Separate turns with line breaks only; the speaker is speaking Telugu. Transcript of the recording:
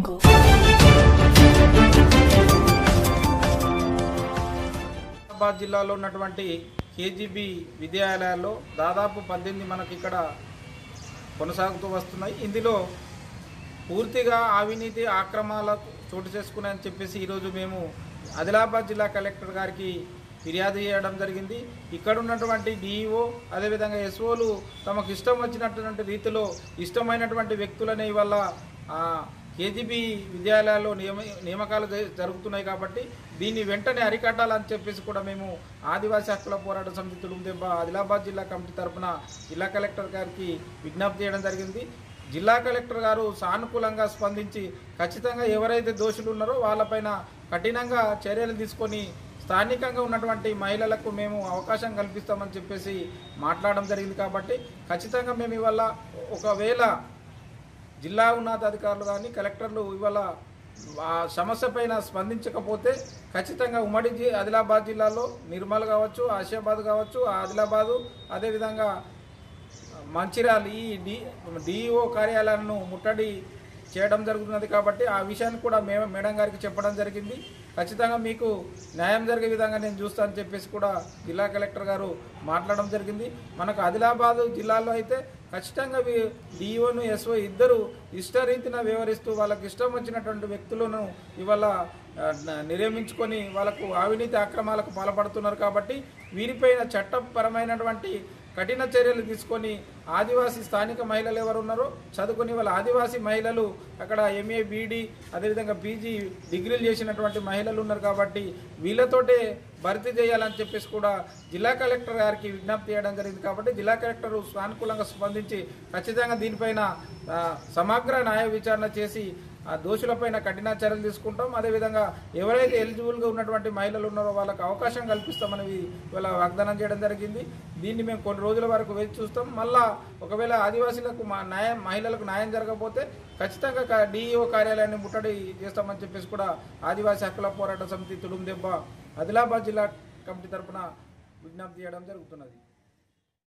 jungle.
హైదరాబాద్ జిల్లాలో ఉన్నటువంటి కేజీబీ విద్యాలయాల్లో దాదాపు పద్దెనిమిది మనకి ఇక్కడ కొనసాగుతూ వస్తున్నాయి ఇందులో పూర్తిగా అవినీతి ఆక్రమాలకు చోటు చేసుకున్నాయని చెప్పేసి ఈరోజు మేము ఆదిలాబాద్ జిల్లా కలెక్టర్ గారికి ఫిర్యాదు చేయడం జరిగింది ఇక్కడ ఉన్నటువంటి డిఈఓ అదేవిధంగా ఎస్ఓలు తమకు ఇష్టం వచ్చినటువంటి రీతిలో ఇష్టమైనటువంటి వ్యక్తులనే ఇవాళ ఆ, కేజీబీ విద్యాలయాల్లో నియమ నియామకాలు జ- జరుగుతున్నాయి కాబట్టి దీన్ని వెంటనే అరికట్టాలని చెప్పేసి కూడా మేము ఆదివాసీ హక్కుల పోరాట సమితి తుడుందెబ్బ ఆదిలాబాద్ జిల్లా కమిటీ తరపున జిల్లా కలెక్టర్ గారికి విజ్ఞప్తి చేయడం జరిగింది జిల్లా కలెక్టర్ గారు సానుకూలంగా స్పందించి ఖచ్చితంగా ఎవరైతే దోషులు ఉన్నారో వాళ్ళపైన కఠినంగా చర్యలు తీసుకొని స్థానికంగా ఉన్నటువంటి మహిళలకు మేము అవకాశం కల్పిస్తామని చెప్పేసి మాట్లాడడం జరిగింది కాబట్టి ఖచ్చితంగా మేము ఇవాళ ఒకవేళ జిల్లా ఉన్నతాధికారులు కానీ కలెక్టర్లు ఇవాళ ఆ సమస్య పైన స్పందించకపోతే ఖచ్చితంగా ఉమ్మడి జి- ఆదిలాబాద్ జిల్లాలో నిర్మల్ కావచ్చు ఆసియాబాద్ కావచ్చు ఆదిలాబాదు అదేవిధంగా మంచిర్యాల ఈ డి డిఈఓ కార్యాలయాలను ముట్టడి చేయడం జరుగుతున్నది కాబట్టి ఆ విషయాన్ని కూడా మే మేడం గారికి చెప్పడం జరిగింది ఖచ్చితంగా మీకు న్యాయం జరిగే విధంగా నేను చూస్తానని చెప్పేసి కూడా జిల్లా కలెక్టర్ గారు మాట్లాడడం జరిగింది మనకు ఆదిలాబాదు జిల్లాలో అయితే ఖచ్చితంగా డిఈఓను ఎస్ఓ ఇద్దరు ఇష్టరీతిన వ్యవహరిస్తూ వాళ్ళకి ఇష్టం వచ్చినటువంటి వ్యక్తులను ఇవాళ ఆ, న- నియమించుకొని వాళ్ళకు అవినీతి అక్రమాలకు పాల్పడుతున్నారు కాబట్టి వీరిపైన చట్టపరమైనటువంటి కఠిన చర్యలు తీసుకొని ఆదివాసీ స్థానిక మహిళలు ఎవరు ఉన్నారో చదువుకుని వాళ్ళ ఆదివాసీ మహిళలు అక్కడ ఎంఏ బీడీ అదేవిధంగా పీజీ డిగ్రీలు చేసినటువంటి మహిళలు ఉన్నారు కాబట్టి వీళ్ళతోటే భర్తీ చేయాలని చెప్పేసి కూడా జిల్లా కలెక్టర్ గారికి విజ్ఞప్తి చేయడం జరిగింది కాబట్టి జిల్లా కలెక్టర్ సానుకూలంగా స్పందించి ఖచ్చితంగా దీనిపైన ఆ, సమగ్ర న్యాయ విచారణ చేసి ఆ దోషులపైన కఠిన చర్యలు తీసుకుంటాం అదేవిధంగా ఎవరైతే ఎలిజిబుల్గా ఉన్నటువంటి మహిళలు ఉన్నారో వాళ్ళకి అవకాశం కల్పిస్తామని ఇవాళ వాగ్దానం చేయడం జరిగింది దీన్ని మేము కొన్ని రోజుల వరకు వేచి చూస్తాం మళ్ళా ఒకవేళ ఆదివాసీలకు మా న్యాయం మహిళలకు న్యాయం జరగకపోతే ఖచ్చితంగా డిఈఓ కార్యాలయాన్ని ముట్టడి చేస్తామని చెప్పేసి కూడా ఆదివాసీ హక్కుల పోరాట సమితి తుడుం దెబ్బ ఆదిలాబాద్ జిల్లా కమిటీ తరపున విజ్ఞప్తి చేయడం జరుగుతున్నది